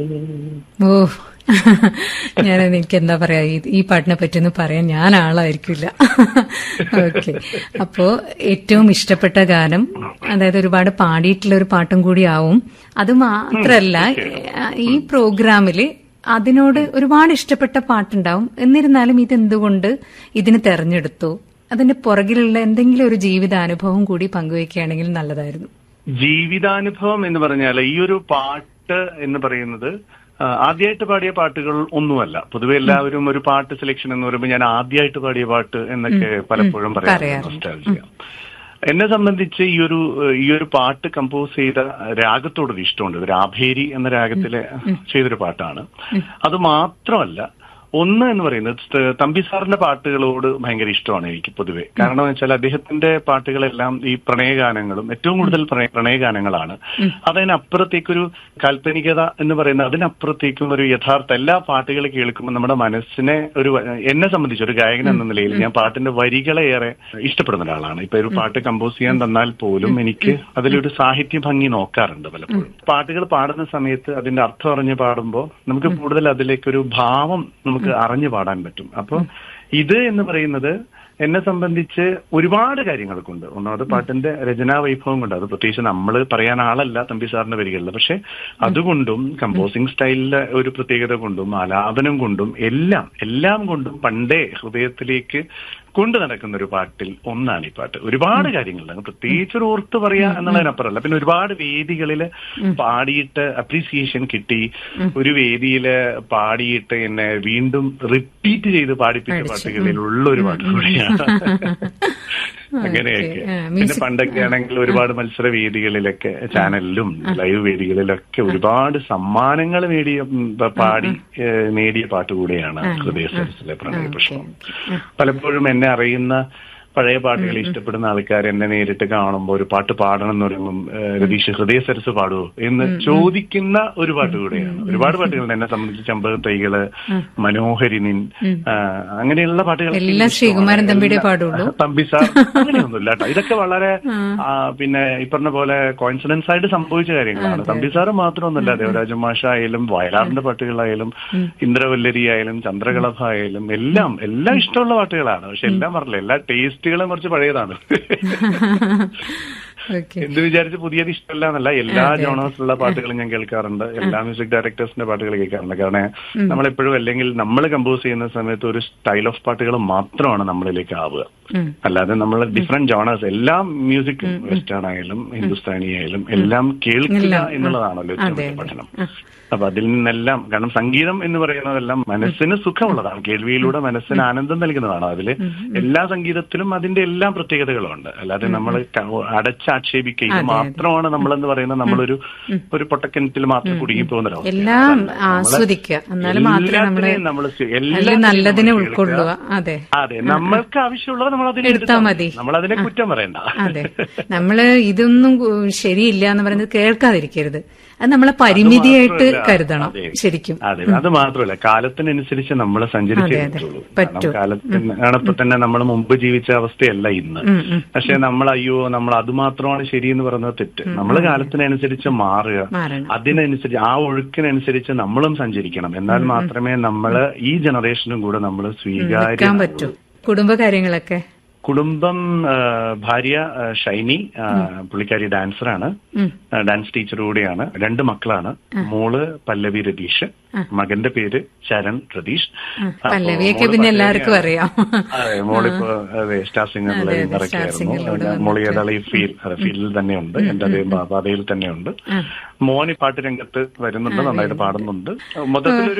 ഓ ഞാൻ എനിക്ക് എന്താ പറയാ ഈ ഈ പാട്ടിനെ പറ്റി ഒന്ന് പറയാൻ ഞാൻ ആളായിരിക്കില്ല ഓക്കെ അപ്പോ ഏറ്റവും ഇഷ്ടപ്പെട്ട ഗാനം അതായത് ഒരുപാട് പാടിയിട്ടുള്ള ഒരു പാട്ടും കൂടി ആവും അത് മാത്രല്ല ഈ പ്രോഗ്രാമില് അതിനോട് ഒരുപാട് ഇഷ്ടപ്പെട്ട പാട്ടുണ്ടാവും എന്നിരുന്നാലും ഇതെന്തുകൊണ്ട് ഇതിന് തെരഞ്ഞെടുത്തു അതിന്റെ പുറകിലുള്ള എന്തെങ്കിലും ഒരു ജീവിതാനുഭവം കൂടി പങ്കുവെക്കുകയാണെങ്കിൽ നല്ലതായിരുന്നു ജീവിതാനുഭവം എന്ന് പറഞ്ഞാൽ ഈ ഒരു പാട്ട് എന്ന് പറയുന്നത് ആ, ആദ്യമായിട്ട് പാടിയ പാട്ടുകൾ ഒന്നുമല്ല പൊതുവെ എല്ലാവരും ഒരു പാട്ട് സെലക്ഷൻ എന്ന് പറയുമ്പോൾ ഞാൻ ആദ്യമായിട്ട് പാടിയ പാട്ട് എന്നൊക്കെ പലപ്പോഴും പറയാറുണ്ട് പറയാറുണ്ട്. nostalgia. എന്നെ സംബന്ധിച്ച് ഈ ഒരു ഈ ഒരു പാട്ട് കമ്പോസ് ചെയ്ത രാഗത്തോടൊരു ഇഷ്ടമുണ്ട് ഇത് രാഭേരി എന്ന രാഗത്തിലെ ചെയ്തൊരു പാട്ടാണ് അത് മാത്രമല്ല ഒന്ന് എന്ന് പറയുന്നത് ത- തമ്പി സാറിന്റെ പാട്ടുകളോട് ഭയങ്കര ഇഷ്ടമാണ് എനിക്ക് പൊതുവെ കാരണം എന്ന് വെച്ചാൽ അദ്ദേഹത്തിന്റെ പാട്ടുകളെല്ലാം ഈ പ്രണയഗാനങ്ങളും ഏറ്റവും കൂടുതൽ പ്രണയ- പ്രണയഗാനങ്ങളാണ് അതിനപ്പുറത്തേക്കൊരു കാൽപ്പനികത എന്ന് പറയുന്ന അതിനപ്പുറത്തേക്കും ഒരു യഥാർത്ഥ എല്ലാ പാട്ടുകൾ കേൾക്കുമ്പോൾ നമ്മുടെ മനസ്സിനെ ഒരു വ- എന്നെ സംബന്ധിച്ച് ഒരു ഗായകൻ എന്ന നിലയിൽ ഞാൻ പാട്ടിന്റെ വരികളെ ഏറെ ഇഷ്ടപ്പെടുന്ന ഒരാളാണ് ഇപ്പൊ ഒരു പാട്ട് കമ്പോസ് ചെയ്യാൻ തന്നാൽ പോലും എനിക്ക് അതിലൊരു സാഹിത്യ ഭംഗി നോക്കാറുണ്ട് പലപ്പോഴും പാട്ടുകൾ പാടുന്ന സമയത്ത് അതിന്റെ അർത്ഥം അറിഞ്ഞ് പാടുമ്പോൾ നമുക്ക് കൂടുതൽ അതിലേക്കൊരു ഭാവം നമുക്ക് അറിഞ്ഞു പാടാൻ പറ്റും അപ്പൊ ഇത് എന്ന് പറയുന്നത് എന്നെ സംബന്ധിച്ച് ഒരുപാട് കാര്യങ്ങൾ കൊണ്ട് ഒന്നാമത് പാട്ടിന്റെ രചനാ വൈഭവം കൊണ്ട് അത് പ്രത്യേകിച്ച് നമ്മൾ പറയാൻ ആളല്ല തമ്പി സാറിന്റെ വരികളിൽ പക്ഷെ അതുകൊണ്ടും കമ്പോസിംഗ് സ്റ്റൈലിലെ ഒരു പ്രത്യേകത കൊണ്ടും ആലാപനം കൊണ്ടും എല്ലാം എല്ലാം കൊണ്ടും പണ്ടേ ഹൃദയത്തിലേക്ക് കൊണ്ടു നടക്കുന്ന ഒരു പാട്ടിൽ ഒന്നാണ് ഈ പാട്ട് ഒരുപാട് കാര്യങ്ങളുണ്ട് പ്രത്യേകിച്ച് ഒരു ഓർത്ത് പറയാ എന്നുള്ളതിനപ്പുറമല്ല പിന്നെ ഒരുപാട് വേദികളിൽ പാടിയിട്ട് അപ്രീസിയേഷൻ കിട്ടി ഒരു വേദിയില് പാടിയിട്ട് എന്നെ വീണ്ടും റിപ്പീറ്റ് ചെയ്ത് പാടിപ്പിച്ച പാട്ടുകളിൽ ഉള്ള ഒരു പാട്ട് കൂടിയാണ് അങ്ങനെയൊക്കെ ആ, പിന്നെ music- പണ്ടൊക്കെ ആണെങ്കിൽ ഒരുപാട് മത്സര വേദികളിലൊക്കെ ചാനലിലും ലൈവ് വേദികളിലൊക്കെ ഒരുപാട് സമ്മാനങ്ങൾ നേടിയ ഉം, പ- പാടി ഏഹ്, നേടിയ പാട്ട് കൂടെയാണ് ഹൃദയ സരസിലെ പ്രണയപുഷ്പം പലപ്പോഴും എന്നെ അറിയുന്ന പഴയ പാട്ടുകൾ ഇഷ്ടപ്പെടുന്ന ആൾക്കാർ എന്നെ നേരിട്ട് കാണുമ്പോൾ ഒരു പാട്ട് പാടണം എന്ന് പറയുമ്പോൾ ഏഹ്, രതീഷ് ഹൃദയ സരസ് പാടുവോ എന്ന് ചോദിക്കുന്ന ഒരു പാട്ട് കൂടെയാണ് ഒരുപാട് പാട്ടുകളുണ്ട് എന്നെ സംബന്ധിച്ച് ചമ്പകത്തൈകള് മനോഹരിനിൻ ആ, അങ്ങനെയുള്ള പാട്ടുകൾ എല്ലാം ശ്രീകുമാരൻ തമ്പിയുടെ പാടുള്ളൂ തമ്പി സാർ അങ്ങനെയൊന്നുമില്ല കേട്ടോ ഇതൊക്കെ വളരെ ആ, പിന്നെ ഈ പറഞ്ഞ പോലെ കോയിൻസിഡൻസ് ആയിട്ട് സംഭവിച്ച കാര്യങ്ങളാണ് തമ്പി സാറ് മാത്രമൊന്നുമല്ല ദേവരാജ മാഷ ആയാലും വയലാറിന്റെ പാട്ടുകളായാലും ഇന്ദ്രവല്ലരി ആയാലും ചന്ദ്രകളഭ ആയാലും എല്ലാം എല്ലാം ഇഷ്ടമുള്ള പാട്ടുകളാണ് പക്ഷെ എല്ലാം പറഞ്ഞില്ല എല്ലാ ടേസ്റ്റുകളും കുറച്ച് പഴയതാണ് ഓക്കെ എന്ത് വിചാരിച്ച് പുതിയത് ഇഷ്ടമല്ല എന്നല്ല എല്ലാ ജോണേഴ്സിലുള്ള പാട്ടുകളും ഞാൻ കേൾക്കാറുണ്ട് എല്ലാ മ്യൂസിക് ഡയറക്ടേഴ്സിന്റെ പാട്ടുകൾ കേൾക്കാറുണ്ട് കാരണം നമ്മളെപ്പോഴും അല്ലെങ്കിൽ നമ്മൾ കമ്പോസ് ചെയ്യുന്ന സമയത്ത് ഒരു സ്റ്റൈൽ ഓഫ് പാട്ടുകൾ മാത്രമാണ് നമ്മളിലേക്ക് ആവുക അല്ലാതെ നമ്മൾ ഡിഫറെന്റ് ജോണേഴ്സ് എല്ലാം മ്യൂസിക് വെസ്റ്റേൺ ആയാലും ഹിന്ദുസ്ഥാനി ആയാലും എല്ലാം കേൾക്കുക എന്നുള്ളതാണല്ലോ ഏറ്റവും വലിയ പഠനം അപ്പൊ അതിൽ നിന്നെല്ലാം കാരണം സംഗീതം എന്ന് പറയുന്നതെല്ലാം മനസ്സിന് സുഖമുള്ളതാണ് കേൾവിയിലൂടെ മനസ്സിന് ആനന്ദം നൽകുന്നതാണ് അതില് എല്ലാ സംഗീതത്തിലും അതിന്റെ എല്ലാ പ്രത്യേകതകളുണ്ട് അല്ലാതെ നമ്മൾ അടച്ചാക്ഷേപിക്കുക ഇത് മാത്രമാണ് നമ്മളെന്ന് പറയുന്നത് നമ്മളൊരു ഒരു പൊട്ടക്കിണറ്റിൽ മാത്രം കുടുങ്ങി പോകുന്ന ഒരവസ്ഥയാണ്. എല്ലാം അതല്ല. നമ്മള് ആസ്വദിക്കുക എന്നാലും മാത്രമേ നമ്മള് എല്ലാത്തിനെയും നമ്മള് സ്വീ- അതിൽ എല്ലാത്തിനെയും നല്ലതിനെ നമ്മള് ഉൾക്കൊള്ളുക കേൾക്കുക. അതെ അതെ നമ്മൾക്ക് ആവശ്യമുള്ളത് നമ്മൾ അതിനെ എടുത്താ മതി. നമ്മൾ അതിനെ കുറ്റം പറയണ്ട അതെ നമ്മള് ഇതൊന്നും കു- ശരിയില്ല എന്ന് പറയുന്നത് കേൾക്കാതിരിക്കരുത് അത് നമ്മളെ പരിമിതിയായിട്ട് മാത്രമല്ല, കരുതണം അതെ. ശരിക്കും അതെ അത് മാത്രമല്ല കാലത്തിനനുസരിച്ച് നമ്മൾ സഞ്ചരിച്ചേ അതെ, അതെ. പറ്റുള്ളൂ പറ്റൂ. കാരണം കാലത്തിന് ആണിപ്പോ തന്നെ നമ്മൾ മുമ്പ് ജീവിച്ച അവസ്ഥയല്ല ഇന്ന് പക്ഷെ നമ്മൾ അയ്യോ നമ്മൾ അത് മാത്രമാണ് ശരിയെന്ന് പറയുന്നത് തെറ്റ് നമ്മൾ കാലത്തിനനുസരിച്ച് മാറുക മാറണം അതിനനുസരിച്ച് ആ ഒഴുക്കിനനുസരിച്ച് നമ്മളും സഞ്ചരിക്കണം എന്നാൽ മാത്രമേ നമ്മള് ഈ ജനറേഷനും കൂടെ നമ്മൾ നിൽക്കാൻ സ്വീകാര്യം പറ്റൂ കുടുംബകാര്യങ്ങളൊക്കെ കുടുംബം ആ, ഭാര്യ ആ, ഷൈനി ആ, പുള്ളിക്കാരി ഡാൻസറാണ് ആ, ഡാൻസ് ടീച്ചർ കൂടിയാണ് രണ്ട് മക്കളാണ് മോള് പല്ലവി രതീഷ് മകന്റെ പേര് ശരൺ രതീഷ് അപ്പോ പല്ലവിയൊക്കെ മോള് പിന്നെ പല്ലവിയാണ്. എല്ലാവർക്കും അറിയാം അതെ മോളിപ്പോ അതെ സ്റ്റാർ സിംഗറിൽ അതെ, അതെ, സ്റ്റാർ ഇറക്കിയായിരുന്നു സിംഗറിലൂടെ മോളി ഏതാളും ഈ ഫീൽ അതെ ഫീൽഡിൽ തന്നെയുണ്ട് എന്റെ അതേ പാതയിൽ തന്നെയുണ്ട് മോനി പാട്ട് രംഗത്ത് വരുന്നുണ്ട് നന്നായിട്ട് പാടുന്നുണ്ട് മൊത്തത്തിലൊരു